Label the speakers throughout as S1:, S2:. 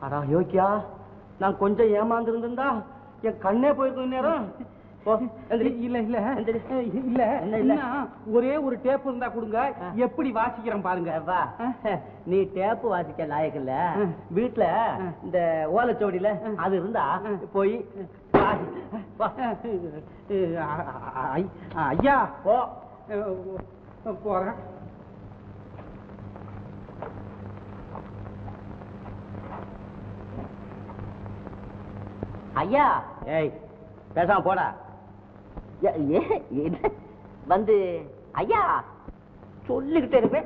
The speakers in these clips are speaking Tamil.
S1: அடா யோக்கியா நான் கொஞ்சம் ஏமாந்து இருந்திருந்தா என் கண்ணே போயிருக்கும் நேரம் போ, எந்திரி.
S2: இல்ல இல்ல
S1: எந்திரி.
S2: இல்ல
S1: என்ன இல்ல?
S2: என்ன, ஒரே ஒரு டேப் இருந்தா கொடுங்க
S1: ஆ.
S2: எப்படி வாசிக்கிறேன் பாருங்க
S1: வா
S2: ஆ.
S1: நீ டேப்பு வாசிக்க லாயக்கு இல்ல
S2: ஆ.
S1: வீட்டுல
S2: ஆ.
S1: இந்த ஓலைச்சோடியில
S2: ஆ.
S1: அது இருந்தா
S2: ஆ.
S1: போய் வாசி வா.
S2: அ- அ- ஐ- ஐயா
S1: போ
S2: அஹ், போறேன்
S1: ஐயா ஏய் பேசாம போடா ஏ- ஏ என்ன? வந்து ஐயா சொல்லிக்கிட்டே இருப்பேன்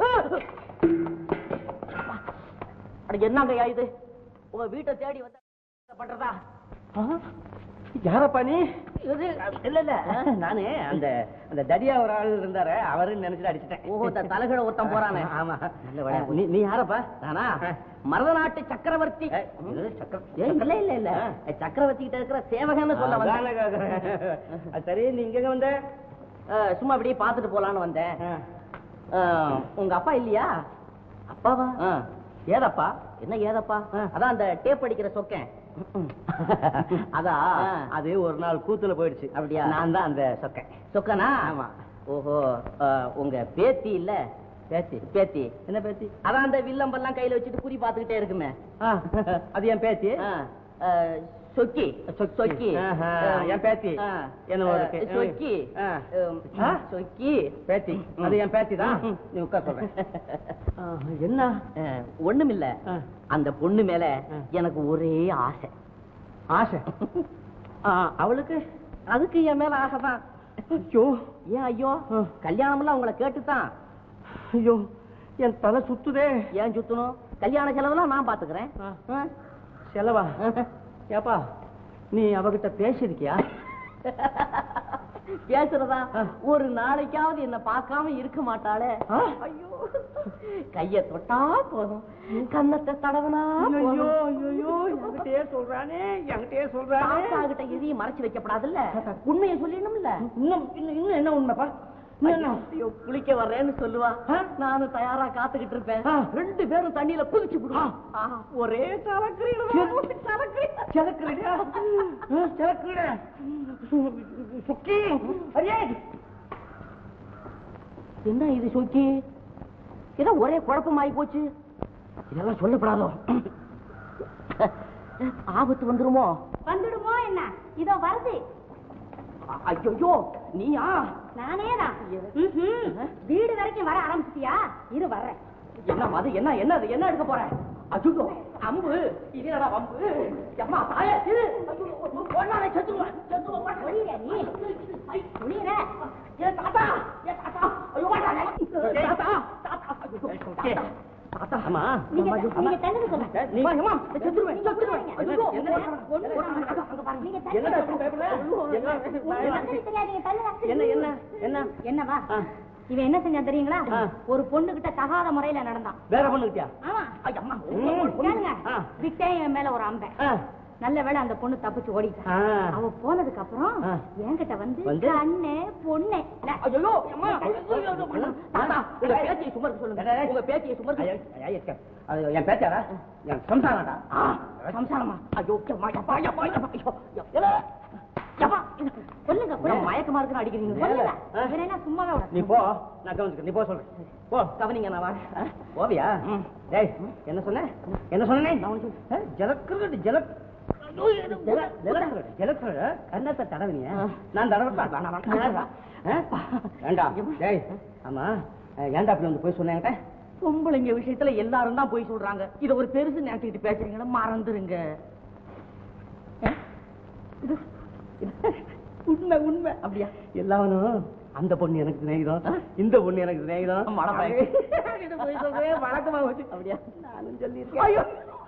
S1: அட என்னங்க ஐயா இது உங்க வீட்டை தேடி வந்து பண்றதா
S2: யாரப்பா நீ
S1: இது இல்ல இல்ல நானு அந்த அந்த தடியா ஒரு ஆள் இருந்தாரு அவருன்னு நினைச்சிட்டு அடிச்சிட்டேன் ஓஹோ இந்த தலைகட ஒருத்தன் போறானே ஆமா நீ நீ யாரப்பா நானா மருதநாட்டு சக்கரவர்த்தி ஏய், இல்ல இல்ல இல்ல சக்கரவர்த்தி கிட்ட இருக்கிற சேவகன்னு சொல்ல வந்தேன் சரி நீ இங்க வந்த சும்மா அப்படியே பாத்துட்டு போலான்னு வந்தேன் அஹ், உங்க அப்பா இல்லையா அப்பாவா ஏதப்பா என்ன ஏதப்பா அதான் அந்த டேப் அடிக்கிற சொக்கேன் அதான் அது ஒரு நாள் கூத்துல போயிடுச்சு அப்படியா நான் தான் அந்த சொக்கேன் சொக்கனா ஆமா ஓஹோ அஹ், உங்க பேத்தி இல்ல பேத்தி பேத்தி என்ன பேத்தி அதான் அந்த வில்லம்பெல்லாம் கையில வச்சுட்டு குறி பாத்துக்கிட்டே இருக்குமே அது என் பேத்தி சொக்கி சொக்கி என் பேத்தி என்ன ஒரு சொக்கி சொக்கி பேத்தி அது என் பேத்தி தான் நீ உட்கார் சொல்றேன் என்ன ஒண்ணுமில்ல அந்த பொண்ணு மேல எனக்கு ஒரே ஆசை ஆசை அவளுக்கு அதுக்கு என் மேல ஆசைதான் ஐயோ ஏன் ஐயோ கல்யாணம் எல்லாம் உங்களை கேட்டுதான் ஐயோ என் தலை சுத்துதே ஏன் சுத்தணும் கல்யாண செலவெல்லாம் நான் பாத்துக்கிறேன் செலவா ஏப்பா நீ அவகிட்ட பேசிருக்கியா பேசுறதா ஒரு நாளைக்காவது என்ன பார்க்காம இருக்க மாட்டாளே ஐயோ கைய தொட்டா போதும் கன்னத்தை தடவனா ஐயோ ஐயோ என்கிட்டயே சொல்றானே என்கிட்டயே சொல்றானே கிட்ட எதையும் மறைச்சு வைக்கப்படாதுல்ல உண்மையை சொல்லிடணும்ல இன்னும் இன்னும் இன்னும் என்ன உண்மைப்பா ஐயோ, குளிக்க வர்றேன்னு சொல்லுவா நானும் தயாரா காத்துக்கிட்டு இருப்பேன் ரெண்டு பேரும் தண்ணியில குதிச்சு விடுவான் ஒரே சுக்கி என்ன இது சுக்கி ஏதோ ஒரே குழப்பமாயி போச்சு இதெல்லாம் சொல்லப்படாதோ ஆபத்து வந்துருமோ
S3: வந்துடுமோ என்ன இதோ வருது
S1: ஐயோ நீயா
S3: நானே தான் வீடு வரைக்கும் வர ஆரம்பிச்சிட்டியா இரு வர்றேன்
S1: என்ன அது என்ன என்ன அது என்ன எடுக்க போற அஜுகோ அம்பு இது என்னடா அம்பு அம்மா தாயே இது பொண்ணாலே செத்துருவேன் செத்துருவேன்
S3: ஒளியில நீ ஒளியில
S1: ஏ தாத்தா ஏ தாத்தா ஐயோ மாட்டானே தாத்தா தாத்தா ஐயோ, தாத்தா அம்மா
S3: நீங்க
S1: அம்மா,
S3: நீங்க
S1: அம்மா.
S3: தள்ளுங்க சொல்ல
S1: நீ அம்மா செத்துருவேன் செத்துருவேன் ஐயோ,
S3: ஒண்ணு
S1: என்ன
S3: போடுறாங்க.
S1: அங்க பாருங்க.
S3: நீங்க
S1: என்னடா
S3: தள்ளுங்க.
S1: இப்படி பயப்படுற? என்ன
S3: உங்களுக்கு தெரியாதீங்க தள்ளுங்க
S1: என்ன என்ன என்ன
S3: என்னவா
S1: ஆ.
S3: இவன் என்ன செஞ்சான் தெரியுங்களா
S1: ஆ.
S3: ஒரு பொண்ணு கிட்ட தகாத முறையில நடந்தான்
S1: வேற பொண்ணு கிட்டியா
S3: ஆமா
S1: அம்மா
S3: கேளுங்க
S1: ஆ.
S3: விட்டேன் என் மேல ஒரு அம்பை
S1: ஆ.
S3: நல்ல வேளை அந்த பொண்ணு தப்பிச்சு ஓடிட்டா
S1: ஆ.
S3: அவ போனதுக்கு அப்புறம்
S1: ஆ.
S3: என்கிட்ட வந்து
S1: வந்து?
S3: அண்ணே பொண்ணு
S1: ஐயோ, அம்மா. தாத்தா, உங்க பேத்தியை சும்மா இருக்க சொல்லுங்க. உங்க பேத்தியை சும்மா இருக்க- அது என் பேத்தியாடா? என் சம்சாரம்டா. சம்சாரமா? ஐயோ, அம்மா, அப்பா, அப்பா, அப்பா, ஐயோ, ஏலே, அப்பா.
S3: சொல்லுங்க
S1: ஏன் மயக்கமா இருக்குன்னு அடிக்கிறீங்க
S3: சொல்லுங்க
S1: ஆ?
S3: இவன் என்ன சும்மாவே விட
S1: நீ போ நான் கவனிச்சுக்க நீ போ சொல்றேன் போ கவனிங்க நான் வரேன் போவியா டேய் என்ன சொன்ன என்ன சொன்னேன் ஜலக்கிறது ஜலக் ஜலக்கிறது கண்ணத்தை தடவினிய நான் தடவை வேண்டாம் டேய் ஆமா அஹ், ஏன்டா அப்படி வந்து போய் சொன்னேன் பொம்பளைங்க விஷயத்துல எல்லாரும் தான் போய் சொல்றாங்க இத ஒரு பெருசு நினைச்சுக்கிட்டு பேசுறீங்களா மறந்துருங்க அஹ்? இது- இது- உண்மை உண்மை அப்படியா எல்லாவனும் அந்த பொண்ணு எனக்கு சிநேகிதம் இந்த பொண்ணு எனக்கு சிநேகிதம் வழக்கமா வச்சு அப்படியா நானும் சொல்லியிருக்கேன்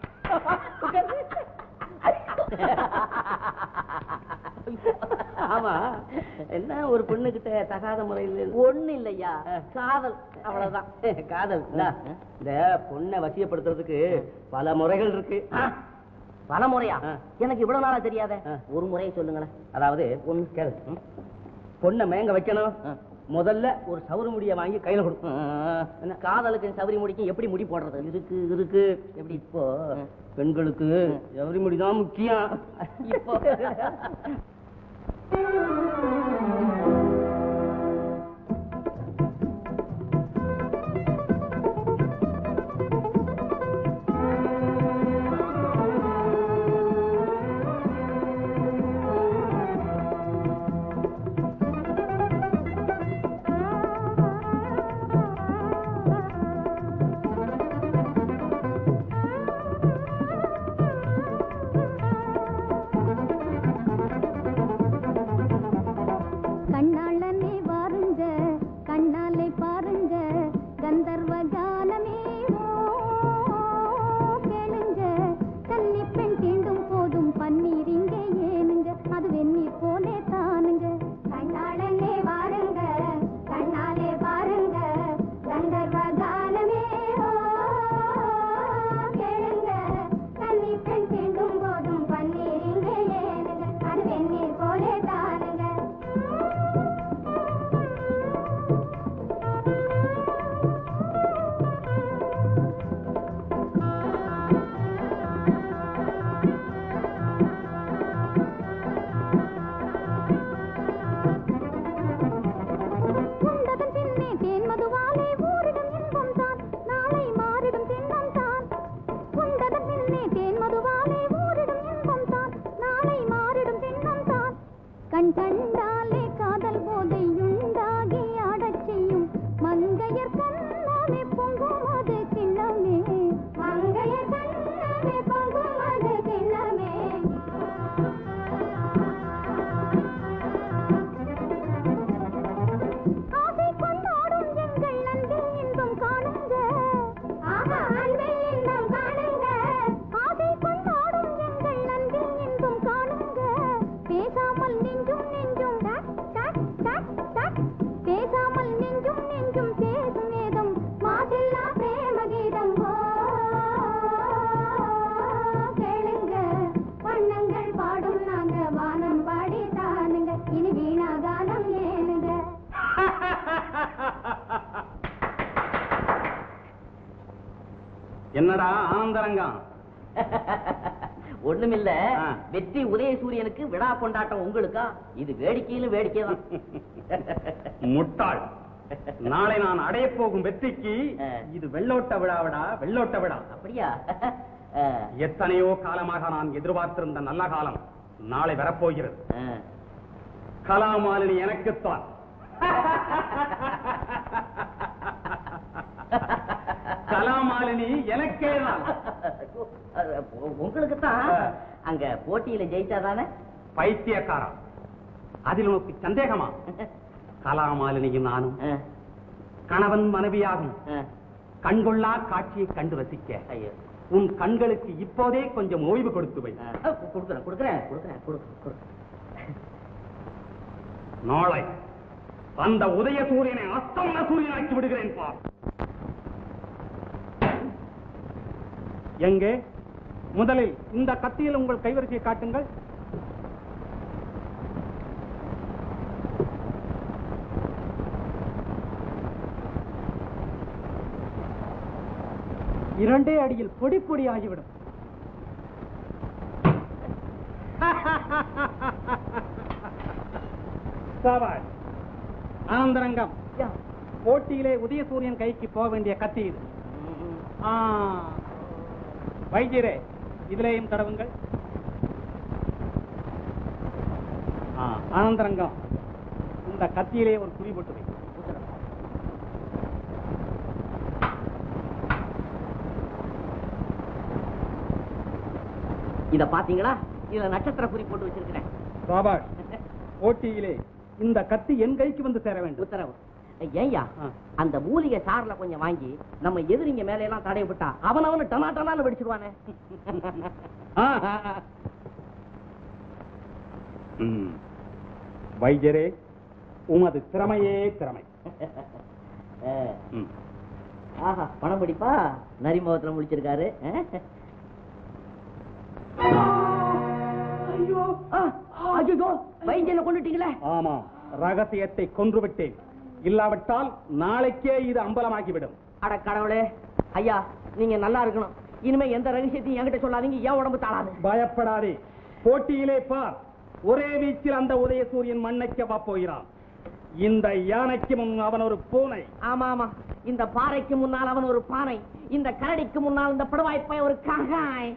S1: ஆமா என்ன ஒரு பொண்ணு கிட்ட தகாத முறையில் ஒண்ணு இல்லையா காதல் அவ்வளவுதான் காதல் இந்தா, இந்த பொண்ணை வசியப்படுத்துறதுக்கு பல முறைகள் இருக்கு பல முறையா எனக்கு இவ்வளவு நாளா தெரியாத ஒரு முறையை சொல்லுங்களேன் அதாவது ஒண்ணு கேளு ம். பொண்ணை மேங்க வைக்கணும் முதல்ல ஒரு சவுறு முடிய வாங்கி கையில கொடுக்கும் காதலுக்கு சவுரி முடிக்கும் எப்படி முடி போடுறது இருக்கு இருக்கு எப்படி இப்போ பெண்களுக்கு சவுரி முடி தான் முக்கியம் இப்போ
S4: கண்ணாளனே வாருங்க கண்ணாலே பாருங்க கந்தர்வ கானமே ஓ, கேளுங்க கன்னி பெண் தீண்டும் போதும் பன்னீர் இங்கே ஏனுங்க அது வெந்நீர் போலே தானுங்க கண்ணாளனே வாருங்க கண்ணாலே பாருங்க கந்தர்வ கானமே ஓ, கேளுங்க கன்னி பெண் தீண்டும் போதும் பன்னீர் இங்கே ஏனுங்க அது வெந்நீர் போலே தானுங்க உண்டதன் பின்னே தேன் மதுவாலே ஊரிடும் இன்பம் தான் நாளை மாறிடும் தின்பம் தான் உண்டதன் பின்னே தேன் மதுவாலே ஊரிடும் இன்பம் தான் நாளை மாறிடும் தின்பம் தான் கண் கண்டாலே காதல் போதை உண்டாகி ஆடச் செய்யும் மங்கையர் கண்ணமே பொங்கும் அது கிண்ணமே மங்கையர் கண்ணமே பொங்கும் அது கிண்ணமே ஆசை கொண்டாடும் எங்கள் அன்பில் இன்பம் காணுங்க ஆஹா அன்பில் இன்பம் காணுங்க ஆசை கொண்டாடும் எங்கள் அன்பில் இன்பம் காணுங்க பேசாமல் நெஞ்சும் நெஞ்சும் டக் டக் டக் டக் பேசாமல் நெஞ்சும் நெஞ்சும் பேசும் வேதம் மாசில்லா பிரேம கீதம் ஓ கேளுங்க வண்ணங்கள் பாடும் நாங்க வானம் பாடி தானுங்க இனி வீணா காலம் ஏனுங்க
S2: என்னடா ஆனந்தரங்கம்
S1: ஒண்ணுமில்ல
S2: ஆ.
S1: வெற்றி உதயசூரியனுக்கு விழா கொண்டாட்டம் உங்களுக்கா இது வேடிக்கையிலும் வேடிக்கை தான்
S2: முட்டாள் நாளை நான் அடையப் போகும் வெற்றிக்கு
S1: ஆ.
S2: இது வெள்ளோட்ட விழாவிடா வெள்ளோட்ட விழா
S1: அப்படியா ஆ,
S2: எத்தனையோ காலமாக நான் எதிர்பார்த்திருந்த நல்ல காலம் நாளை வரப்போகிறது
S1: ஆ.
S2: கலாமாலினி எனக்குத்தான் கலாமாலினி எனக்கே தான்
S1: உங்களுக்கு தான்
S2: ஆ.
S1: அங்க போட்டியில ஜெயிச்சாதானே
S2: பைத்தியக்காரா அதில் உனக்கு சந்தேகமா கலாமாலினியும் நானும்
S1: ஆ,
S2: கணவன் மனைவியாகும்
S1: ஆ.
S2: கண்கொள்ளா காட்சியை கண்டு ரசிக்க
S1: ஐயோ
S2: உன் கண்களுக்கு இப்போதே கொஞ்சம் ஓய்வு கொடுத்து வை
S1: ஆ, கு- கொடுக்குறேன் கொடுக்குறேன் கொடுக்குறேன் கொடு, கொடு.
S2: நாளை அந்த உதய சூரியனை அஸ்தமன சூரியனாக்கி விடுகிறேன் பார் எங்கே முதலில் இந்த கத்தியில் உங்கள் கைவரிசையை காட்டுங்கள் இரண்டே அடியில் பொடி பொடி ஆகிவிடும் சாபாஷ் ஆனந்தரங்கம்
S1: யா.
S2: போட்டியிலே உதயசூரியன் கைக்கு போக வேண்டிய கத்தி இது
S1: ம்,
S2: ஆ, வைத்தியரே இதிலேயும் தடவுங்கள் ஆ, ஆனந்தரங்கம் இந்த கத்தியிலே ஒரு குறி போட்டு வை
S1: கொடுக்குறேன். இத பாத்தீங்களா இதுல நட்சத்திர குறி போட்டு வச்சிருக்கிறேன்
S2: சாபாஷ் போட்டியிலே இந்த கத்தி என் கைக்கு வந்து சேர வேண்டும்
S1: உத்தரவு ஏய்யா
S2: ஆ.
S1: அந்த மூலிகை சார்ல கொஞ்சம் வாங்கி நம்ம எதிரிங்க மேல எல்லாம் தடை விட்டா அவன் அவனு டனா டனான்னு வெடிச்சிருவானே
S2: ஆ. ம். வைத்தியரே உமது திறமையே திறமை
S1: ஆ.
S2: ம்.
S1: ஆஹா பணம் பிடிப்பா நரிமுகத்துல முடிச்சிருக்காரு ஐயோ ஐயோ வைத்தியனை கொண்டுட்டீங்களே
S2: ஆமாம் ரகசியத்தை கொன்று விட்டேன் இல்லாவிட்டால் நாளைக்கே இது அம்பலமாக்கிவிடும்
S1: அட கடவுளே ஐயா நீங்க நல்லா இருக்கணும் இனிமே எந்த ரகசியத்தையும் என்கிட்ட சொல்லாதீங்க ஏன் உடம்பு தாளாது
S2: பயப்படாதே போட்டியிலே பார் ஒரே வீச்சில் அந்த உதயசூரியன் மண்ணைக்க போகிறான் இந்த யானைக்கு முன் அவன் ஒரு பூனை
S1: ஆமா ஆமா இந்த பாறைக்கு முன்னால் அவன் ஒரு பானை இந்த கரடிக்கு முன்னால் இந்த படுவாய்ப்பை ஒரு காகாய்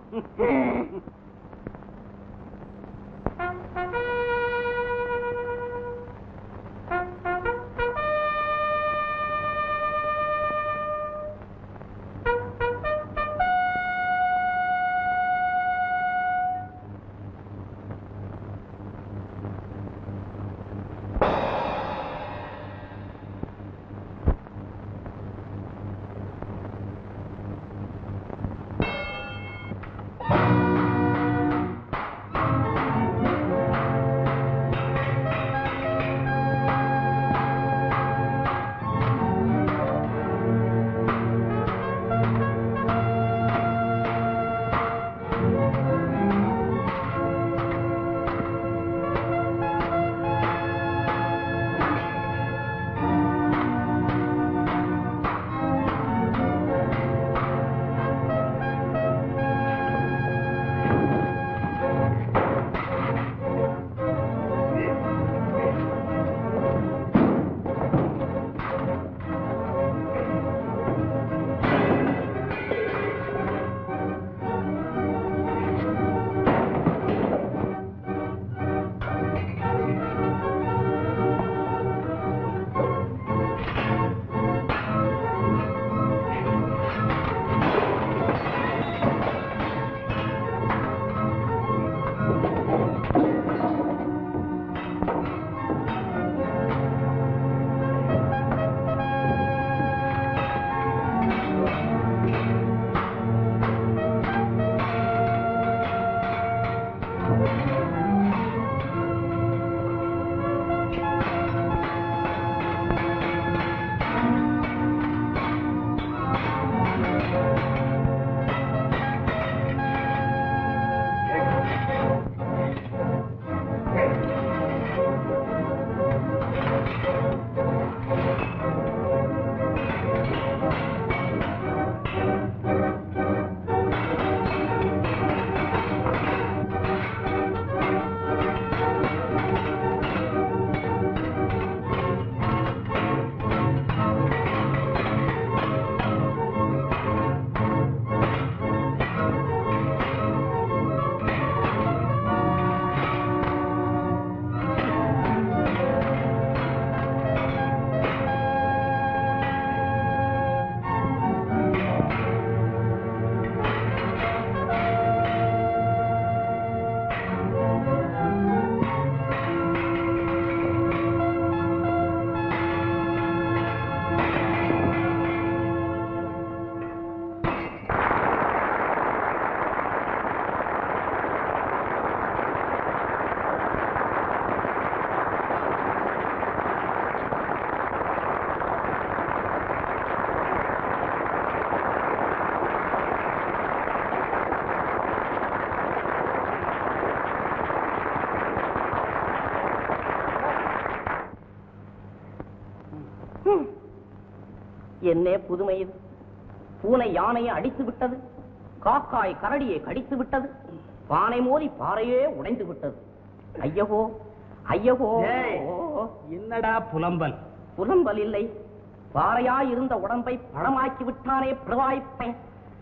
S1: என்னே புதுமை இது பூனை யானையை அடித்து விட்டது காக்காய் கரடியை கடித்து விட்டது பானை மோதி பாறையே உடைந்து விட்டது ஐயகோ ஐயகோ
S2: ஏய். என்னடா புலம்பல்
S1: புலம்பல் இல்லை பாறையாய் இருந்த உடம்பை பழமாக்கி விட்டானே பிரவாய்ப்பேன்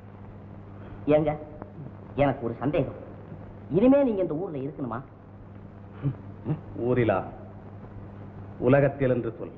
S1: ஏங்க எனக்கு ஒரு சந்தேகம் இனிமே நீங்க இந்த ஊர்ல இருக்கணுமா
S2: ஊரிலா உலகத்தில் என்று சொல்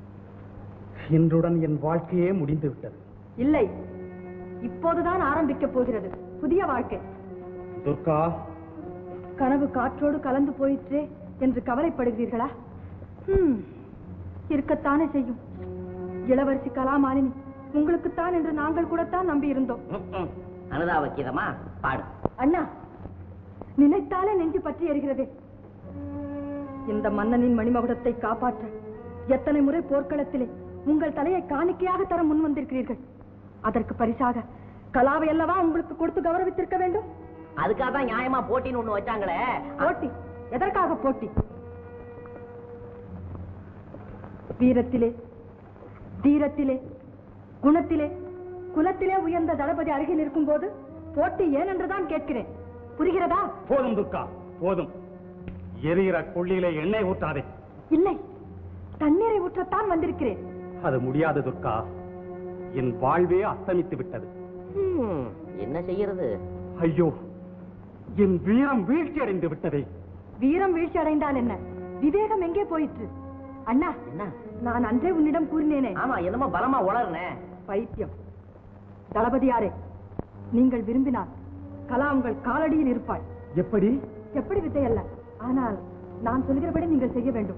S2: இன்றுடன் என் வாழ்க்கையே முடிந்து விட்டது
S3: இல்லை இப்போதுதான் ஆரம்பிக்கப் போகிறது புதிய வாழ்க்கை
S2: துர்கா
S3: கனவு காற்றோடு கலந்து போயிற்றே என்று கவலைப்படுகிறீர்களா ஹம், இருக்கத்தானே செய்யும் இளவரசி கலாமாலினி உங்களுக்குத்தான் என்று நாங்கள் கூடத்தான் நம்பி இருந்தோம்
S1: ம்ம். அனுதாபக்கீதமா பாடு
S3: அண்ணா நினைத்தாலே நெஞ்சு பற்றி எறிகிறதே இந்த மன்னனின் மணிமகுடத்தை காப்பாற்ற எத்தனை முறை போர்க்களத்திலே உங்கள் தலையை காணிக்கையாக தர முன் வந்திருக்கிறீர்கள் அதற்கு பரிசாக கலாவை அல்லவா உங்களுக்கு கொடுத்து கௌரவித்திருக்க வேண்டும்
S1: அதுக்காக தான் நியாயமா போட்டின்னு ஒண்ணு வச்சாங்களே
S3: போட்டி எதற்காக போட்டி வீரத்திலே தீரத்திலே குணத்திலே குலத்திலே உயர்ந்த தளபதி அருகில் இருக்கும்போது போட்டி ஏன் என்றுதான் கேட்கிறேன் புரிகிறதா
S2: போதும் துர்கா போதும் எரிகிற கொள்ளியிலே எண்ணெய் ஊற்றாதே
S3: இல்லை தண்ணீரை ஊற்றத்தான் வந்திருக்கிறேன்
S2: அது முடியாது துர்கா என் வாழ்வே அஸ்தமித்து விட்டது
S1: ஹம், என்ன செய்யறது
S2: ஐயோ என் வீரம் வீழ்ச்சி அடைந்து விட்டதே
S3: வீரம் வீழ்ச்சி அடைந்தால் என்ன விவேகம் எங்கே போயிற்று அண்ணா
S1: என்ன
S3: நான் அன்றே உன்னிடம் கூறினேனே
S1: ஆமா என்னமோ பலமா உளர்னே
S3: பைத்தியம் தளபதியாரே நீங்கள் விரும்பினால் கலா உங்கள் காலடியில் இருப்பாள்
S2: எப்படி
S3: எப்படி வித்தை அல்ல ஆனால் நான் சொல்கிறபடி நீங்கள் செய்ய வேண்டும்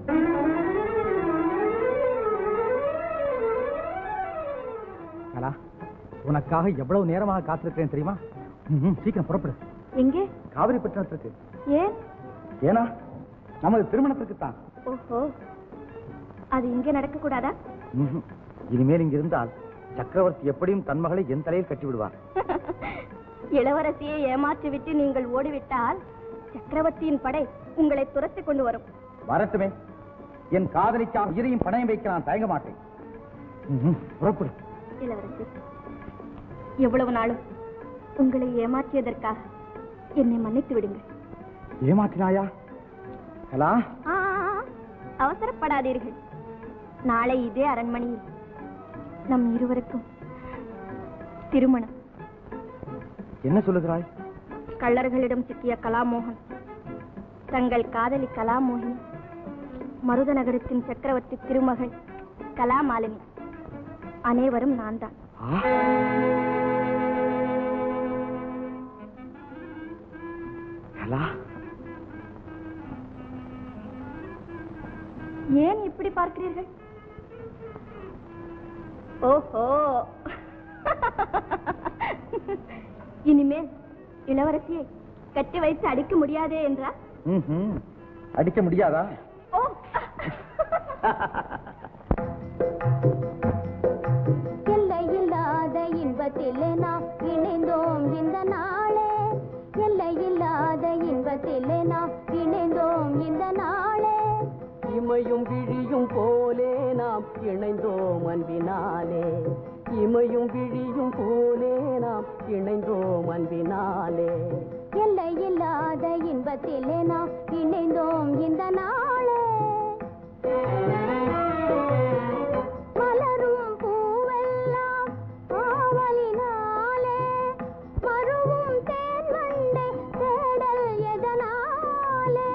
S5: கலா உனக்காக எவ்வளவு நேரமாக காத்திருக்கிறேன் தெரியுமா ம்ஹும், சீக்கிரம் புறப்படு
S4: எங்கே
S5: காவிரி பட்டணத்திற்கு
S4: ஏன்
S5: ஏனா நமது திருமணத்திற்கு தான்
S4: ஓஹோ அது இங்கே நடக்க கூடாதா
S5: இனிமேல் இங்க இருந்தால் சக்கரவர்த்தி எப்படியும் தன் மகளை என் தலையில் கட்டி விடுவார்
S4: இளவரசியை ஏமாற்றி விட்டு நீங்கள் ஓடிவிட்டால் சக்கரவர்த்தியின் படை உங்களை துரத்தி கொண்டு வரும்
S5: வரட்டுமே என் காதலிக்காக உயிரையும் பணயம் வைக்க நான் தயங்க மாட்டேன் ம்ஹும், புறப்படு
S4: இளவரசி எவ்வளவு நாளும் உங்களை ஏமாற்றியதற்காக என்னை மன்னித்து விடுங்கள்
S5: ஏமாற்றினாயா கலா
S4: ஆ, அவசரப்படாதீர்கள் நாளை இதே அரண்மனையில் நம் இருவருக்கும் திருமணம்
S5: என்ன சொல்லுகிறாய்
S4: கள்ளர்களிடம் சிக்கிய கலாமோகன் தங்கள் காதலி கலாமோகினி மருத நகரத்தின் சக்கரவர்த்தி திருமகள் கலாமாலினி அனைவரும் நான் தான்
S5: ஆ? கலா
S4: ஏன் இப்படி பார்க்கிறீர்கள் ஓஹோ இனிமேல் இளவரசியை கட்டி வைத்து அடிக்க முடியாதே என்றா
S5: ம்ஹும். அடிக்க முடியாதா
S4: ஓ
S6: எல்லையில்லாத இன்பத்திலே நாம் இணைந்தோம் இந்த நாளே எல்லையில்லாத இன்பத்திலே நாம் இணைந்தோம் இந்த நாளே
S1: இமையும் விழியும் போலே நாம் இணைந்தோம் அன்பினாலே இமையும் விழியும் போலே நாம் இணைந்தோம் அன்பினாலே
S6: எல்லையில்லாத இன்பத்திலே நாம் இணைந்தோம் இந்த நாளே மலரும் பூவெல்லாம் ஆவலினாலே மருவும் தேன் வண்டை தேடல் எதனாலே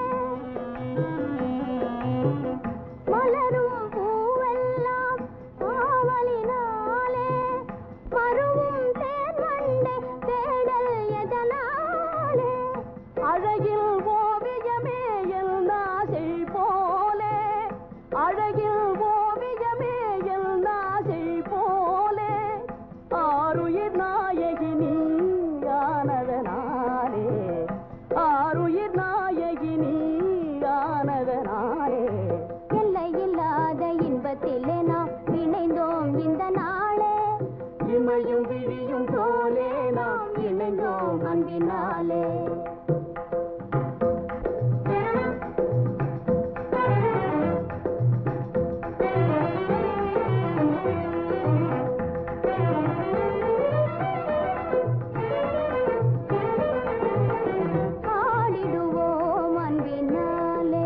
S6: மலரும் பூவெல்லாம் ஆவலினாலே மருவும் தேன் வண்டை தேடல் எதனாலே
S1: அழகில் ஓவியமே எல் நாசை போலே அழகில் ஓவியமே எல் நாசை போலே ஆருயிர் நாயகி நீ ஆனதனாலே ஆருயிர் நாயகி நீ ஆனதனாலே
S6: எல்லையில்லாத இன்பத்திலே நாம் இணைந்தோம் இந்த நாளே
S1: இமையும் விழியும் போலே நாம் இணைந்தோம் அன்பினாலே
S6: ஆடிடுவோம் அன்பினாலே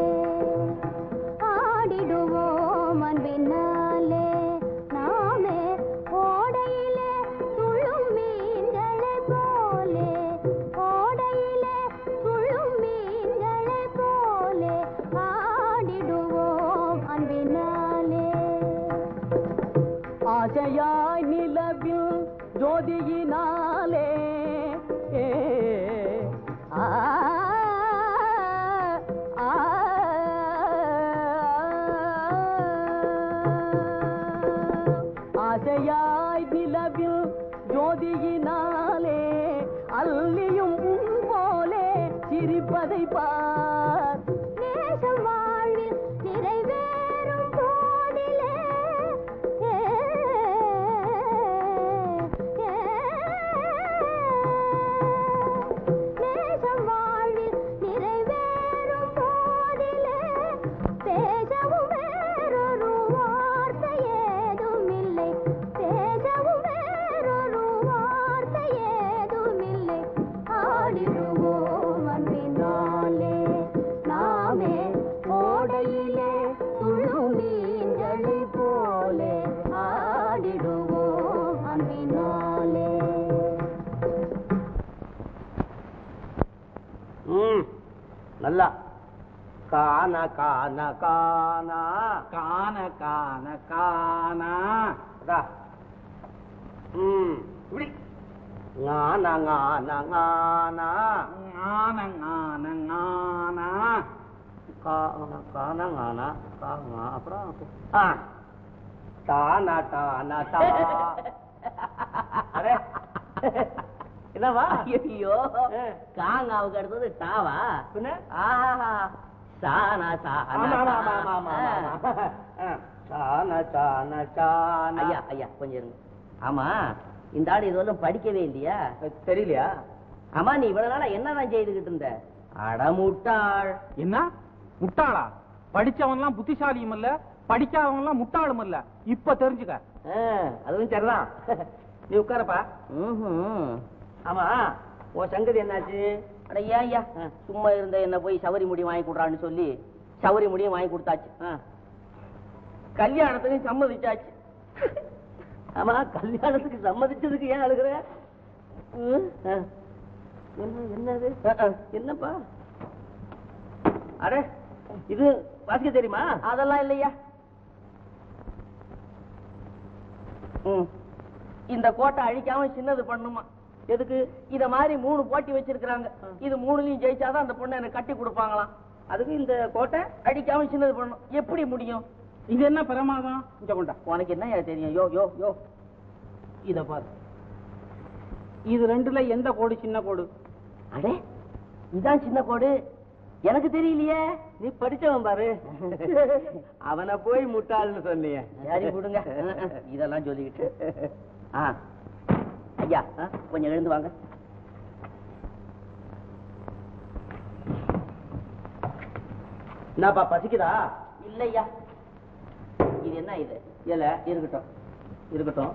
S6: ஆடிடுவோம் அன்பினாலே நாமே ஓடையிலே துள்ளும் மீன்களை போலே ஓடையிலே துள்ளும் மீன்களை போலே ஆடிடுவோம் அன்பினாலே
S1: ஆசையாய் நிலவில் ஜோதியினாலே ஏ, ஆ, ஆ, ஆசையாய் நிலவில் ஜோதியினாலே அல்லியும் உன் போலே சிரிப்பதை பார்
S6: நேசம் வாழ்வில் நிறைவேறும் போதிலே ஏ, ஏ, நேசம் வாழ்வில் நிறைவேறும் போதிலே பேசவும் வேறொரு
S1: நல்லா கான கான கானா
S2: கான கான கானா
S1: அதா. ம் இப்படி ஞான ஞான ஞானா
S2: ஞான ஞான ஞானா
S1: கான கான ஞானா கானா அப்புறம் ஆ தானா தானா தா அரே என்னவா
S7: ஐயோ காங்காவுக்கு அடுத்தது டாவா
S1: பின்ன
S7: ஆஹா சானா
S1: ஆமா ஆமா ஆமா ஆமா ஆமா ஆமா ஆ. சான சான சான
S7: ஐயா ஐயா கொஞ்சம் இருங்க ஆமா இந்த ஆள் இதுவரையும் படிக்கவே இல்லையா
S1: தெரியலையா
S7: ஆமா நீ இவ்வளவு நாளா என்னதான் செய்துகிட்டு இருந்த அடமுட்டாள்
S2: என்ன முட்டாளா படிச்சவன்லாம் புத்திசாலியும் இல்ல படிக்காதவன்லாம் முட்டாளும் இல்ல இப்ப தெரிஞ்சுக்க
S1: ஆ, அதுவும் சரிதான் நீ உட்காரப்பா
S7: ம்ஹும்.
S1: ஆமா உன் சங்கதி என்னாச்சு
S7: அட ஏன் ஐயா சும்மா இருந்த என்ன போய் சவரி முடி வாங்கி கொடுறான்னு சொல்லி சவரி முடியும் வாங்கி கொடுத்தாச்சு
S1: ஆ.
S7: கல்யாணத்துக்கு சம்மதிச்சாச்சு
S1: ஆமா கல்யாணத்துக்கு சம்மதிச்சதுக்கு ஏன் அழுகுற ம்? ஆ. என்ன என்னது ஆ, ஆ. என்னப்பா அட இது வாசிக்க தெரியுமா
S7: அதெல்லாம் இல்லையா ம். இந்த கோட்டை அழிக்காம சின்னது பண்ணுமா எதுக்கு இத மாதிரி மூணு போட்டி வச்சிருக்காங்க இது மூணுலயும் ஜெயிச்சாதான் அந்த பொண்ணை எனக்கு கட்டி கொடுப்பாங்களாம்
S1: அதுக்கு இந்த கோட்டை
S7: அடிக்காம சின்னது பண்ணணும் எப்படி முடியும்
S2: இது என்ன பிரமாதம் இங்க கொண்டா
S7: உனக்கு என்ன தெரியும் யோ யோ யோ
S2: இத பாரு இது ரெண்டுல எந்த கோடு சின்ன கோடு
S7: அடே இதான் சின்ன கோடு எனக்கு தெரியலையே
S1: நீ படிச்சவன் பாரு அவனை போய் முட்டாள்னு சொன்னிய
S7: சரி விடுங்க இதெல்லாம் சொல்லிக்கிட்டு ஆ ஐயா கொஞ்சம் எழுந்து வாங்க
S1: என்னப்பா பசிக்குதா
S7: இல்லையா இது என்ன இது
S1: இல்ல
S7: இருக்கட்டும்
S1: இருக்கட்டும்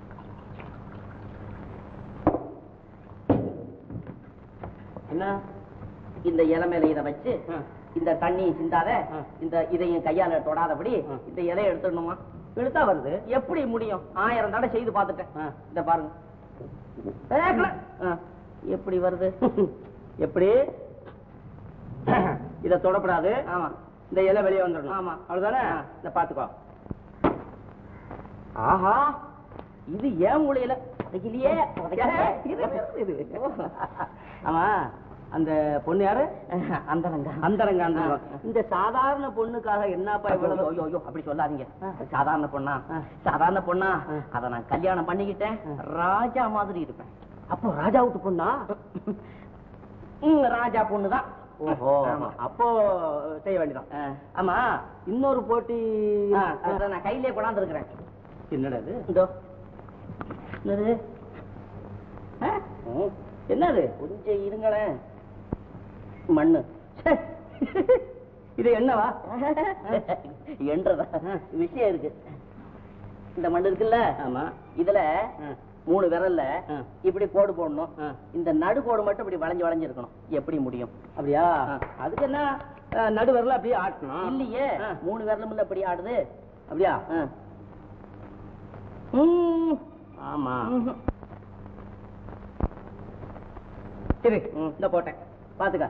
S1: என்ன
S7: இந்த இலை மேல இதை வச்சு
S1: ஆ.
S7: இந்த தண்ணியை சிந்தாத
S1: ஆ.
S7: இந்த இதையும் கையால தொடாதபடி
S1: ஆ.
S7: இந்த இலையை எடுத்துடணுமா
S1: இழுத்தா வருது
S7: எப்படி முடியும் ஆயிரம் தடவை செய்து பார்த்துட்டேன்
S1: ஆ.
S7: இந்த பாருங்க
S1: வேகல.
S7: ஆ. எப்படி வருது
S1: எப்படி இத தொடப்படாது
S7: ஆமா
S1: இந்த இலை வெளியே வந்துடணும்
S7: ஆமா.
S1: அவ்வளவுதானே
S7: ஆ.
S1: இந்த பாத்துக்கோ ஆஹா இது ஏன் மூலையில
S7: உதைக்கலையே, உதைக்கலையே.
S1: இது, இது. ஆமா அந்த பொண்ணு யாரு
S7: அந்தரங்க
S1: அந்தரங்க
S7: ஆ.
S1: அந்தரங்க இந்த சாதாரண பொண்ணுக்காக என்னப்பா
S7: ஐயோ,
S1: இவ்வளவு
S7: ஐயோ, ஐயோ, அப்படி சொல்லாதீங்க
S1: ஆ.
S7: சாதாரண பொண்ணா
S1: ஆ.
S7: சாதாரண பொண்ணா
S1: ஆ.
S7: அத நான் கல்யாணம் பண்ணிக்கிட்டேன்
S1: ஆ.
S7: ராஜா மாதிரி இருப்பேன்
S1: அப்போ ராஜா வீட்டு பொண்ணா
S7: ம், ராஜா பொண்ணுதான்
S1: ஓஹோ
S7: ஆமா.
S1: அப்போ செய்ய வேண்டியதான்
S7: ஆ.
S1: ஆமா இன்னொரு போட்டி
S7: ஆ, அத நான் கையிலே கொண்டாந்து இருக்கிறேன்
S1: என்னடா இது
S7: இதோ என்னது ஆ?
S1: ம், என்னது
S7: கொஞ்சம் இருங்களேன் மண்ணு
S1: ச்சே. இது என்னவா
S7: என்றதா விஷயம் இருக்கு இந்த மண் இருக்குல்ல
S1: ஆமா
S7: இதுல
S1: ஆ.
S7: மூணு விரல்ல
S1: ஆ.
S7: இப்படி கோடு போடணும்
S1: ஆ.
S7: இந்த நடு கோடு மட்டும் இப்படி வளைஞ்சு வளைஞ்சு இருக்கணும் எப்படி முடியும்
S1: அப்படியா
S7: ஆ.
S1: அதுக்கு என்ன அஹ், நடுவரல அப்படியே ஆட்டணும்
S7: இல்லையே
S1: ஆ.
S7: மூணு விரலும் இல்ல இப்படி ஆடுது
S1: அப்படியா
S7: ஆ.
S1: ம், ஆமா
S7: ம்ஹும்.
S1: சரி
S7: ம்.
S1: இந்த போட்டேன் பாத்துக்க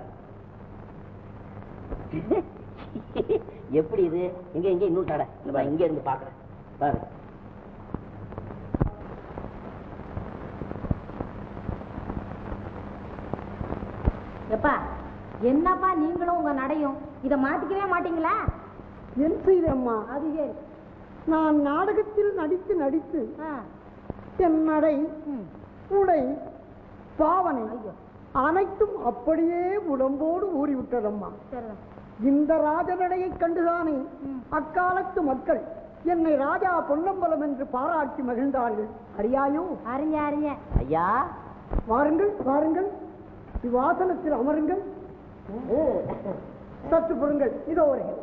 S7: எப்படி இது எங்க எங்க இன்னும் தடை இந்த பாரு, இங்க இருந்து பாக்குறேன் பாரு
S6: எப்பா என்னப்பா நீங்களும் உங்க நடையும் இத மாத்திக்கவே மாட்டீங்களா
S8: என் செய்தம்மா
S6: அது சரி
S8: நான் நாடகத்தில் நடித்து நடித்து
S6: ஆ,
S8: என் நடை
S6: ம்,
S8: உடை பாவனை
S6: ஐயோ
S8: அனைத்தும் அப்படியே உடம்போடு ஊறிவிட்டதம்மா
S6: சரிதான்
S8: இந்த ராஜநடையைக் கண்டுதானே
S6: ம்.
S8: அக்காலத்து மக்கள் என்னை ராஜா பொன்னம்பலம் என்று பாராட்டி மகிழ்ந்தார்கள் அறியாயோ
S6: அறிஞ்ச அறிஞ்ச
S7: ஐயா
S8: வாருங்கள் வாருங்கள் விவாசனத்தில் அமருங்கள் சற்று பொருங்கள் இதோ வருகிறேன்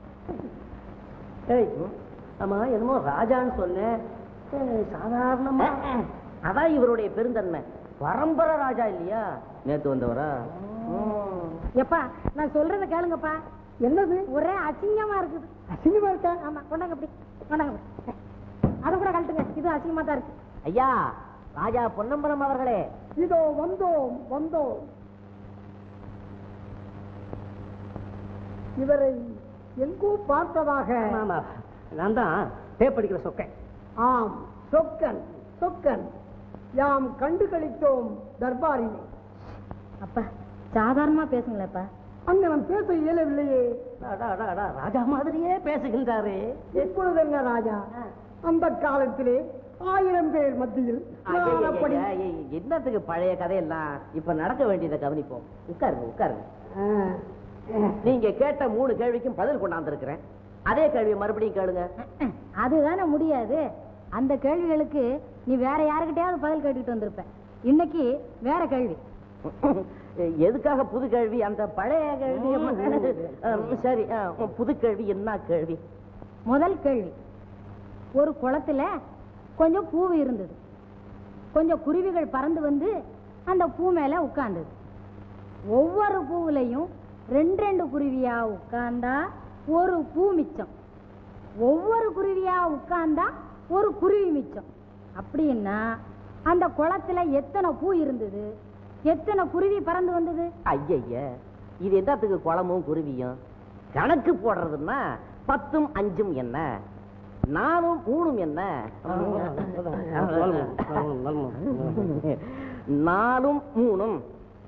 S1: ஏய் ஆமா என்னமோ ராஜான்னு சொன்னேன் ஏய், சாதாரணமா
S7: அதான் இவருடைய பெருந்தன்மை பரம்பரை ராஜா இல்லையா
S1: நேத்து வந்தவரா
S6: எப்பா நான் சொல்றத கேளுங்கப்பா
S8: என்னது
S6: ஒரே அசிங்கமா இருக்குது
S8: அசிங்கமா இருக்கா
S6: ஆமா கொண்டாங்க அப்படி கொண்டாங்க அப்படி. அதை கூட கழட்டுங்க இது அசிங்கமா தான் இருக்கு
S7: ஐயா ராஜா பொன்னம்பலம் அவர்களே
S8: இதோ வந்தோம் வந்தோம் இவரை எங்கோ பார்த்ததாக
S1: ஆமா நான் தான் டேப் அடிக்கிற சொக்கேன்
S8: ஆம் சொக்கன் சொக்கன் யாம் கண்டு கழித்தோம் தர்பாரிலே
S6: அப்பா சாதாரணமா பேசுங்களேப்பா
S8: அங்கனம் பேச இயலவில்லையே
S1: அடா, அடா, அடா, ராஜா மாதிரியே பேசுகின்றாரே
S8: இப்பொழுது என்ன ராஜா அந்த காலத்திலே ஆயிரம் பேர் மத்தியில் நான் அப்படி
S1: ஐயையைய, என்னத்துக்கு பழைய கதையெல்லாம் இப்ப நடக்க வேண்டியதை கவனிப்போம் உட்காருங்க உட்காருங்க
S8: ஆ,
S1: நீங்க கேட்ட மூணு கேள்விக்கும் பதில் கொண்டாந்துருக்கிறேன் அதே கேள்வியை மறுபடியும் கேளுங்க
S6: அதுதானே முடியாது அந்த கேள்விகளுக்கு நீ வேற யாருக்கிட்டயாவது பதில் கேட்டுக்கிட்டு வந்திருப்ப இன்னைக்கு வேற கேள்வி
S1: எதுக்காக புது கேள்வி அந்த பழைய கேள்வி அஹ், சரி அஹ், புது கேள்வி என்ன கேள்வி
S6: முதல் கேள்வி ஒரு குளத்துல கொஞ்சம் பூ இருந்தது கொஞ்சம் குருவிகள் பறந்து வந்து அந்த பூ மேல உட்கார்ந்தது ஒவ்வொரு பூவுலையும் ரெண்டு ரெண்டு குருவியா உட்கார்ந்தா ஒரு பூ மிச்சம் ஒவ்வொரு குருவியா உட்கார்ந்தா ஒரு குருவி மிச்சம் அப்படின்னா அந்த குளத்துல எத்தனை பூ இருந்தது எத்தனை குருவி பறந்து வந்தது
S1: ஐயய்ய இது என்னத்துக்கு குளமும் குருவியும் கணக்கு போடுறதுன்னா பத்தும் அஞ்சும் என்ன நாலும் மூணும் என்ன நாலும் மூணும்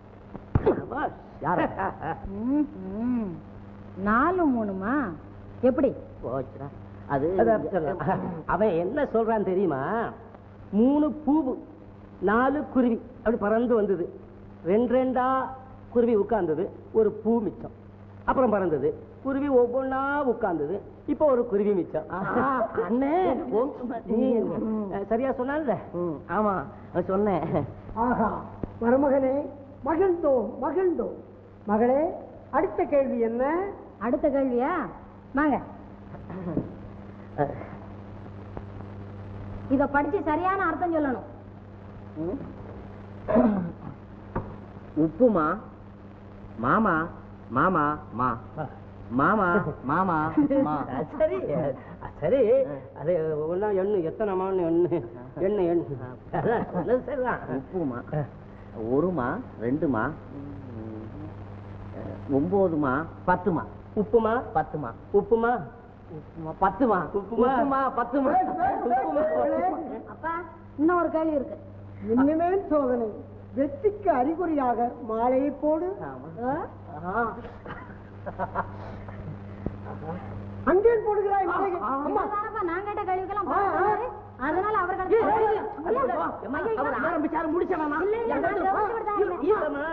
S1: யார
S6: ம்ஹும். நாலு மூணுமா எப்படி
S1: போச்சுடா அது அவன் என்ன சொல்றான் தெரியுமா மூணு பூவு நாலு குருவி அப்படி பறந்து வந்தது ரெண்டு ரெண்டா குருவி உட்கார்ந்தது ஒரு பூ மிச்சம் அப்புறம் பறந்தது குருவி ஒவ்வொன்னா உட்கார்ந்தது இப்போ ஒரு குருவி மிச்சம் அண்ணே நீ சரியா சொன்னால ஆமா சொன்னேன்
S8: ஆஹா மருமகனே மகிழ்ந்தோம் மகிழ்ந்தோம் மகளே அடுத்த கேள்வி என்ன
S6: அடுத்த கேள்வியா வாங்க இத படிச்சு சரியான அர்த்தம் சொல்லணும்
S1: உப்புமா மாமா மாமா மா மாமா மாமா மா
S9: சரி சரி அது ஒன்னா எண்ணு எத்தனை மான்னு எண்ணு எண்ணு எண்ணு அதான் சொன்னது சரிதான்
S1: உப்புமா ஒருமா ரெண்டுமா ஒன்பதுமா பத்துமா
S9: உப்புமா
S1: பத்துமா
S9: உப்புமா
S1: உப்புமா பத்துமா
S9: உப்புமா.
S1: உப்புமா பத்துமா உப்புமா
S6: அப்பா இன்னும் ஒரு கேள்வி இருக்கு
S8: இனிமேல் சோதனை வெற்றிக்கு அறிகுறியாக மாலையை போடு அங்கே போடுகிறாய் மாலையை. அம்மா
S6: தானப்பா நான் கேட்ட கேள்விக்கெல்லாம்
S8: ஆ, ஆ.
S6: பதில் அதனால அவர்கள்
S1: அவர் ஆரம்பிச்சாரு முடிச்சவனா
S6: இல்ல, இல்ல, நான் கவனிச்சுக்கிட்டு தான் இருந்தேன்.
S1: இல்லம்மா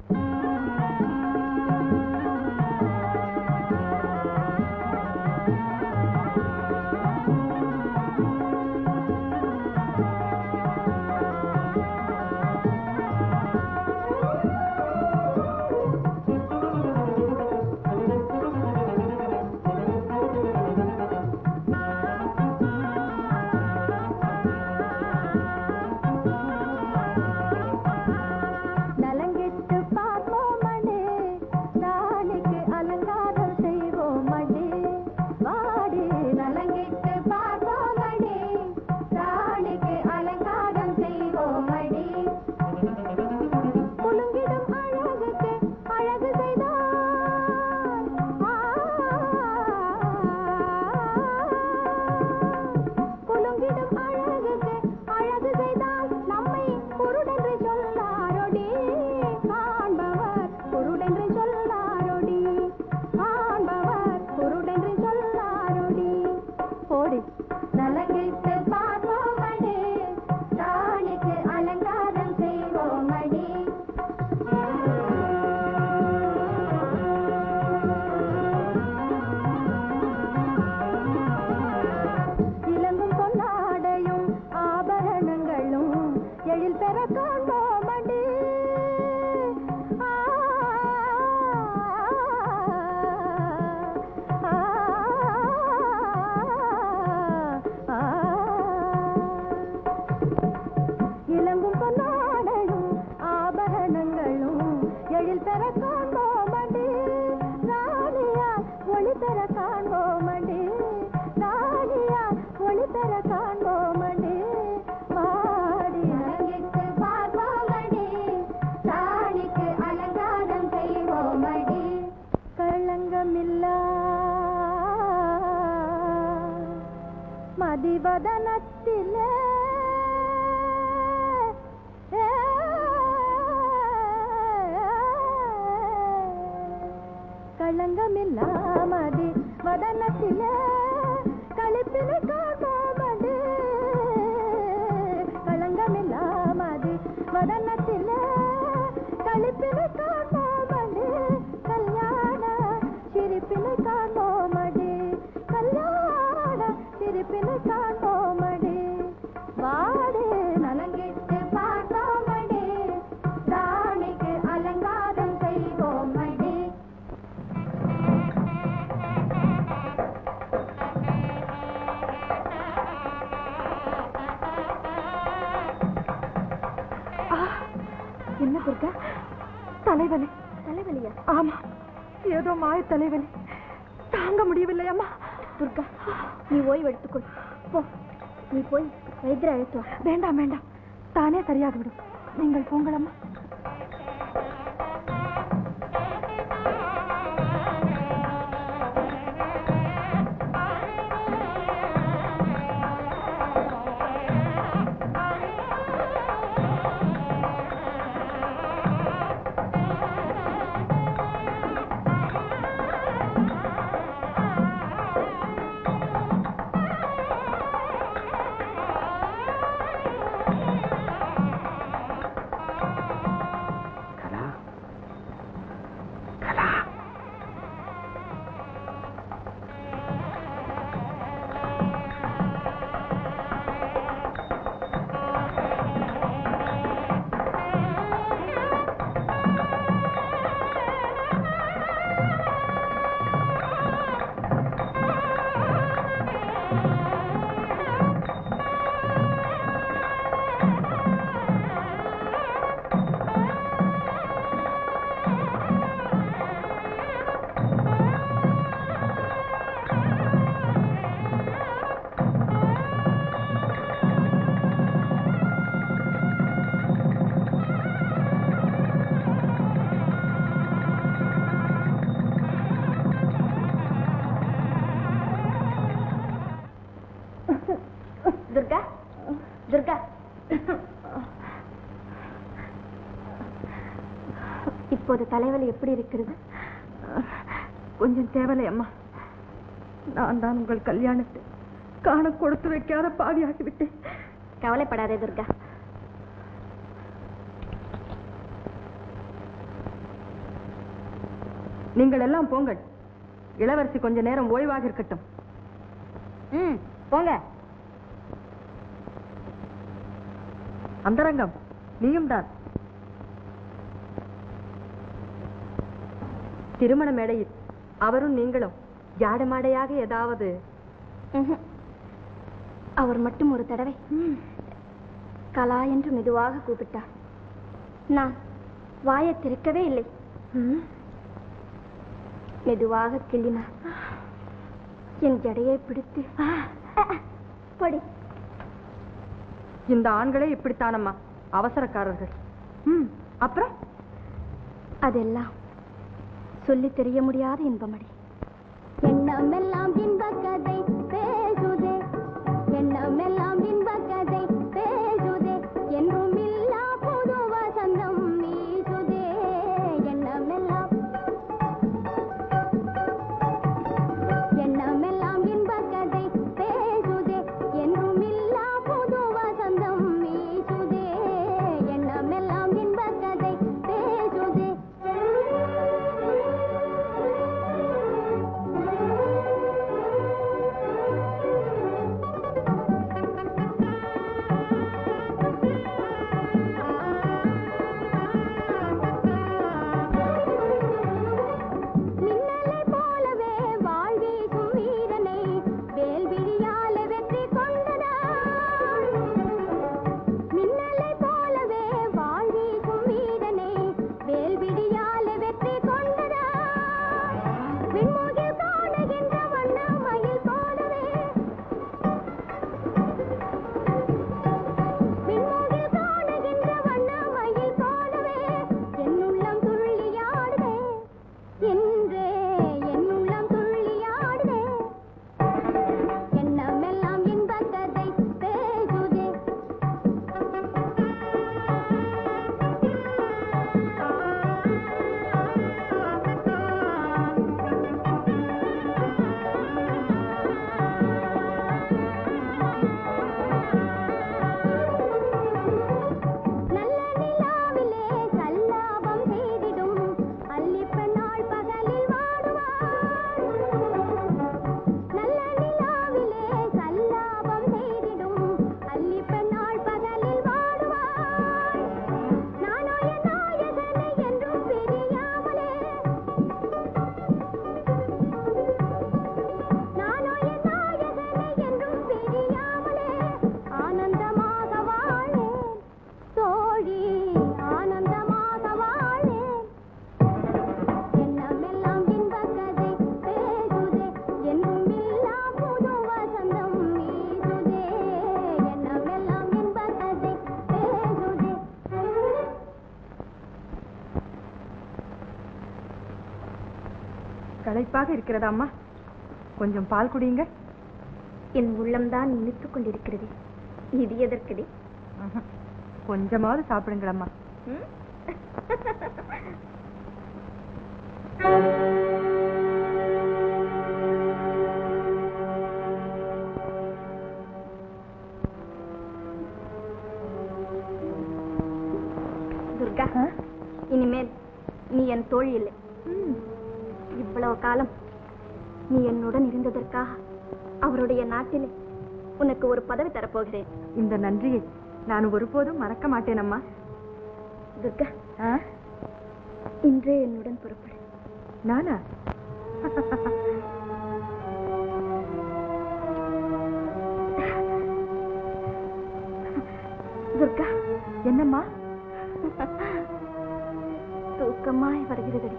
S4: நலங்கிட்டு பார்ப்போமடே நாளைக்கு அலங்காரம் செய்வோமடே வாடி நலங்கிட்டு பார்ப்போமடே நாளைக்கு அலங்காரம் செய்வோமடே குலுங்கிடும் அழகுக்கு அழகு செய்தார் குலுங்கிடும் அழகுக்கு அழகு செய்தால் நம்மை குருடென்று சொல்லாரொடி காண்பவர் குருடென்று சொல்லாரொடி காண்பவர் குருடென்று சொல்லாரொடி போடி நலங்கிட்டு பார்ப்போமடி ராணிக்கு அலங்காரம் செய்வோமடி இளங்கும் பொன்னாடையும் ஆபரணங்களும் எழில் பெற காண்போமடி ஆ, ஆ, ஆ, ஆ. இளங்கும் பொன்னாடையும் ஆபரணங்களும் எழில் பெற காண்போமடி ராணியார் ஒளி பெற காண்போமடி ராணியார் ஒளி பெற காண்போமடி மாடி அரங்கிட்டு பார்ப்போமடி ராணிக்கு அலங்காரம் செய்வோமடி களங்கமில்லா வதனத்திலே களங்கமில்லாமது வதனத்திலே களிப்பினை காணோமது களங்கமில்லாமது வதனத்திலே களிப்பினை காணோமது கல்யாண சிரிப்பினை காணோமடி கல்யாண சிரிப்பினை காணோமடி வாடு நலங்கிட்டு பார்த்தோமடி ராணிக்கு அலங்காரம் செய்வோமடி
S3: என்ன துர்கா தலைவலி
S4: தலைவலியா
S3: ஆமா ஏதோ மாய தலைவலி தாங்க முடியவில்லை அம்மா
S4: துர்கா நீ ஓய்வு எடுத்துக்கொள் போ நீ போய் வைத்தியரை அழைத்து வா
S3: வேண்டாம் வேண்டாம் தானே சரியாகிவிடும் நீங்கள் போங்கள் அம்மா
S1: கலா கலா
S4: துர்கா துர்கா இப்போது தலைவலி எப்படி இருக்கிறது
S3: கொஞ்சம் தேவலை அம்மா நான் தான் உங்கள் கல்யாணத்தை காண கொடுத்து வைக்காத பாவியாகிவிட்டேன்
S4: கவலைப்படாதே துர்கா
S3: நீங்கள் எல்லாம் போங்கள் இளவரசி கொஞ்ச நேரம் ஓய்வாக இருக்கட்டும்
S4: ம் போங்க
S3: அந்தரங்கம் நீயும் தான் திருமண மேடையில் அவரும் நீங்களும் ஜாடமாடையாக ஏதாவது
S4: ம்ஹும். அவர் மட்டும் ஒரு தடவை கலா என்று மெதுவாக கூப்பிட்டார் நான் வாயை திறக்கவே இல்லை மெதுவாக கிள்ளினார் என் ஜடையை பிடித்து படி
S3: இந்த ஆண்களே இப்படித்தானம்மா அவசரக்காரர்கள் ம் அப்புறம்
S4: அதெல்லாம் சொல்லி தெரிய முடியாத இன்பமடி எண்ணமெல்லாம் இன்ப கதை பேசுதே எண்ணமெல்லாம் இன்ப கதை பேசுதே என்றும் இல்லா புது வசந்தம் வீசுதே எண்ணமெல்லாம் எண்ணமெல்லாம் இன்ப கதை பேசுதே என்றும் இல்லா புது வசந்தம் வீசுதே எண்ணமெல்லாம் இன்ப கதை பேசுதே
S3: களைப்பாக இருக்கிறதா அம்மா கொஞ்சம் பால் குடியுங்க
S10: என் உள்ளம்தான் இனித்துக் கொண்டிருக்கிறது இது எதற்குடி
S3: ம்ஹும். கொஞ்சமாவது சாப்பிடுங்களம்மா
S10: ம்? துர்கா இனிமேல் நீ என் தோழி இல்லை இவ்வளவு காலம் நீ என்னுடன் இருந்ததற்காக அவருடைய நாட்டிலே உனக்கு ஒரு பதவி தரப்போகிறேன்
S3: இந்த நன்றியை நான் ஒருபோதும் மறக்க மாட்டேன் அம்மா
S10: துர்கா
S3: ஆ?
S10: இன்றே என்னுடன் புறப்படு
S3: நானா
S10: துர்கா
S3: என்னம்மா
S10: தூக்கமாய் வருகிறதடி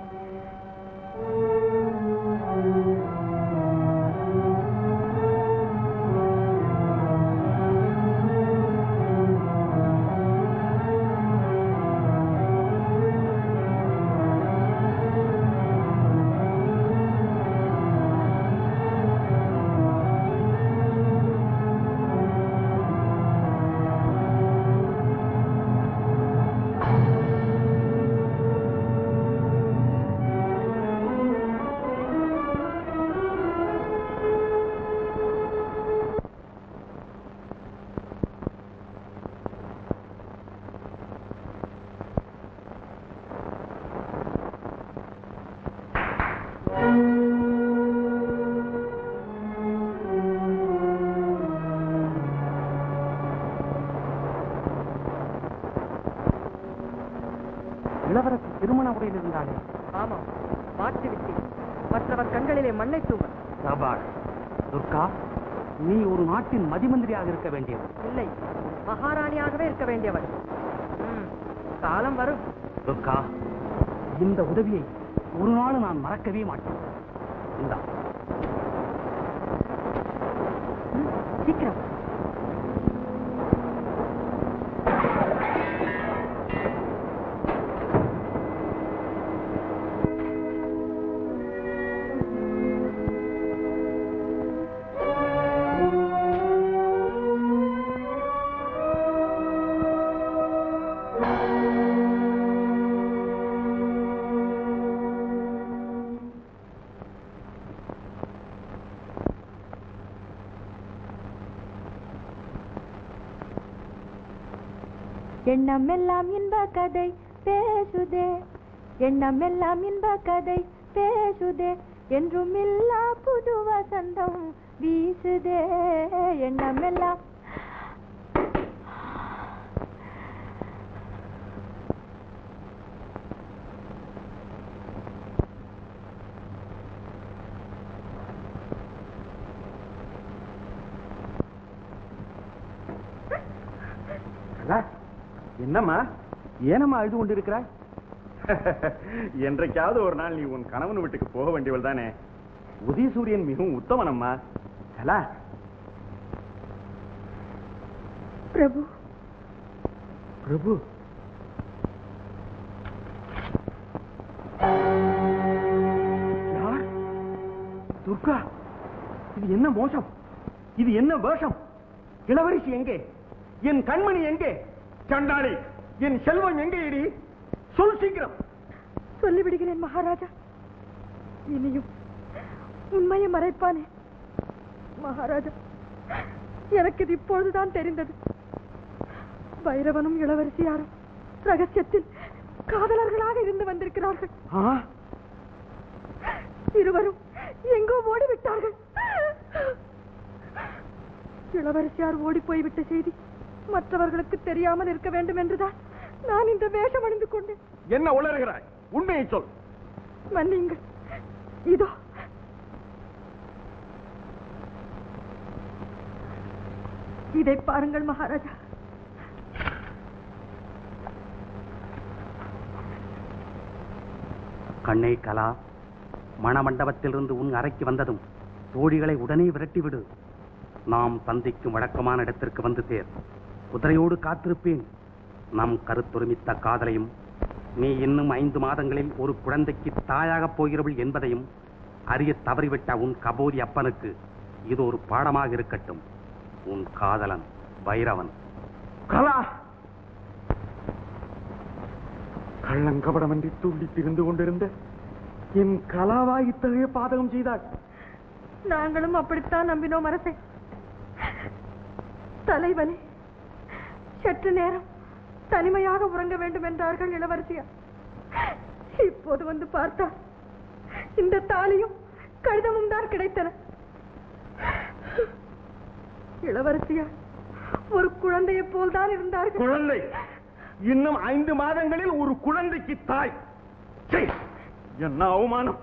S2: இளவரசி திருமண உடையில் இருந்தாளே
S3: ஆமாம் மாற்றி விட்டேன் மற்றவர் கண்களிலே மண்ணை தூவ
S2: சபாஷ் துர்கா நீ ஒரு நாட்டின் மதிமந்திரியாக இருக்க வேண்டியவன்
S3: இல்லை மகாராணியாகவே இருக்க வேண்டியவள் ம், காலம் வரும்
S2: துர்கா இந்த உதவியை ஒரு நாள் நான் மறக்கவே மாட்டேன் இந்தா
S3: ம், சீக்கிரம்
S11: எண்ணமெல்லாம் இன்ப கதை பேசுதே எண்ணமெல்லாம் இன்ப கதை பேசுதே என்றும் இல்லா புது வசந்தம் வீசுதே எண்ணமெல்லாம்
S2: என்னம்மா ஏனம்மா அழுது கொண்டிருக்கிறாய்
S12: என்றைக்காவது ஒரு நாள் நீ உன் கணவன் வீட்டுக்கு போக வேண்டியவள் தானே உதயசூரியன் மிகவும் உத்தமனம்மா கலா
S3: பிரபு
S2: பிரபு யார் துர்கா இது என்ன மோசம் இது என்ன வேஷம் இளவரசி எங்கே என் கண்மணி எங்கே சண்டாளி என் செல்வம் எங்கே இடி சொல் சீக்கிரம்
S3: சொல்லிவிடுகிறேன் மகாராஜா இனியும் உண்மையை மறைப்பானே மகாராஜா எனக்கு இது இப்பொழுதுதான் தெரிந்தது பைரவனும் இளவரசியாரும் ரகசியத்தில் காதலர்களாக இருந்து வந்திருக்கிறார்கள்
S2: ஆ
S3: இருவரும் எங்கோ ஓடிவிட்டார்கள் இளவரசியார் ஓடி போய்விட்ட செய்தி மற்றவர்களுக்கு தெரியாமல் இருக்க வேண்டும் என்றுதான் நான் இந்த வேஷம் அணிந்து கொண்டேன்
S12: என்ன உளறுகிறாய் உண்மையை சொல்
S3: மன்னியுங்கள் இதோ இதை பாருங்கள் மகாராஜா
S2: கண்ணே கலா மணமண்டபத்திலிருந்து உன் அறைக்கு வந்ததும் தோழிகளை உடனே விரட்டிவிடு நாம் சந்திக்கும் வழக்கமான இடத்திற்கு வந்து சேர் குதிரையோடு காத்திருப்பேன் நம் கருத்தொருமித்த காதலையும் நீ இன்னும் ஐந்து மாதங்களில் ஒரு குழந்தைக்கு தாயாகப் போகிறவள் என்பதையும் அறிய தவறிவிட்ட உன் கபோதி அப்பனுக்கு இது ஒரு பாடமாக இருக்கட்டும் உன் காதலன் பைரவன்
S12: கலா கள்ளங்கபடமின்றி துள்ளி திரிந்து கொண்டிருந்த என் கலாவா இத்தகைய பாதகம் செய்தாள்
S3: நாங்களும் அப்படித்தான் நம்பினோம் அரசே தலைவலி சற்று நேரம் தனிமையாக உறங்க வேண்டும் என்றார்கள் இளவரசியார் இப்போது வந்து பார்த்தா இந்த தாலியும் கடிதமும் தான் கிடைத்தன இளவரசியார் ஒரு குழந்தையைப் போல்தான் இருந்தார்கள்
S12: குழந்தை இன்னும் ஐந்து மாதங்களில் ஒரு குழந்தைக்கு தாய் சீ, என்ன அவமானம்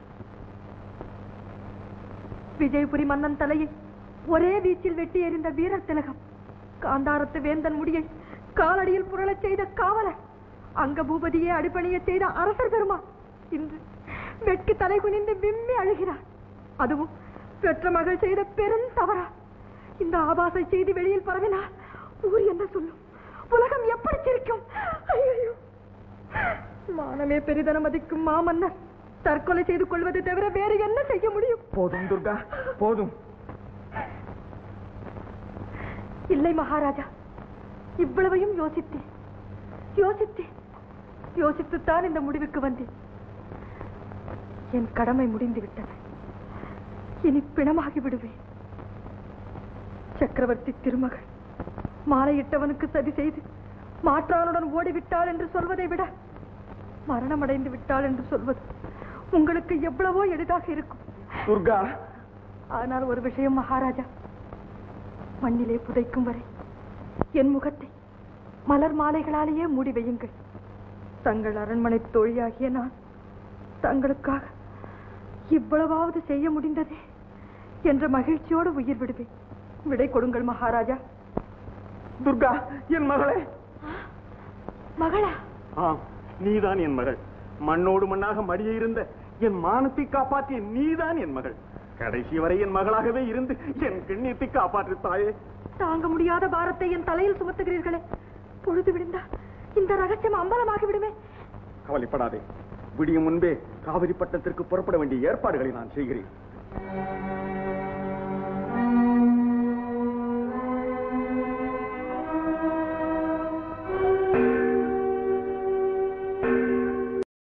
S3: விஜயபுரி மன்னன் தலையை ஒரே வீச்சில் வெட்டி எறிந்த வீரர் திலகம் காந்தாரத்து வேந்தன் முடியை காலடியில் புரளச் செய்த காவலர் அங்க பூபதியை அடிபணிய செய்த அரசர் பெருமாள் இன்று வெட்கி தலை குனிந்து விம்மி அழுகிறார் அதுவும் பெற்ற மகள் செய்த பெரும் தவறா இந்த ஆபாச செய்தி வெளியில் பரவினால் ஊர் என்ன சொல்லும் உலகம் எப்படி சிரிக்கும் ஐயையோ! மானமே பெரிதன மதிக்கும் மாமன்னர் தற்கொலை செய்து கொள்வதை தவிர வேறு என்ன செய்ய முடியும்
S12: போதும் துர்கா போதும்
S3: இல்லை மகாராஜா இவ்வளவையும் யோசித்தேன் யோசித்தேன் யோசித்துத்தான் இந்த முடிவுக்கு வந்தேன் என் கடமை முடிந்து விட்டது இனி பிணமாகி விடுவேன் சக்கரவர்த்தி திருமகள் மாலையிட்டவனுக்கு சதி செய்து மாற்றானுடன் ஓடிவிட்டாள் என்று சொல்வதை விட மரணமடைந்து விட்டாள் என்று சொல்வது உங்களுக்கு எவ்வளவோ எளிதாக இருக்கும்
S12: துர்கா
S3: ஆனால் ஒரு விஷயம் மகாராஜா மண்ணிலே புதைக்கும் வரை என் முகத்தை மலர் மாலைகளாலேயே மூடி வையுங்கள் தங்கள் அரண்மனை தோழியாகிய நான் தங்களுக்காக இவ்வளவாவது செய்ய முடிந்ததே என்ற மகிழ்ச்சியோடு உயிர் விடுவேன் விடை கொடுங்கள் மகாராஜா
S12: துர்கா என் மகளே
S3: மகளா
S12: ஆம் நீதான் என் மகள் மண்ணோடு மண்ணாக மடிய இருந்த என் மானத்தை காப்பாற்றிய நீதான் என் மகள் கடைசி வரை என் மகளாகவே இருந்து என் கிண்ணியத்தை காப்பாற்று தாயே
S3: தாங்க முடியாத பாரத்தை என் தலையில் சுமத்துகிறீர்களே பொழுது விழுந்தா இந்த ரகசியம் அம்பலமாகி விடுமே
S12: கவலைப்படாதே விடியும் முன்பே காவிரி பட்டத்திற்கு புறப்பட வேண்டிய ஏற்பாடுகளை நான் செய்கிறேன்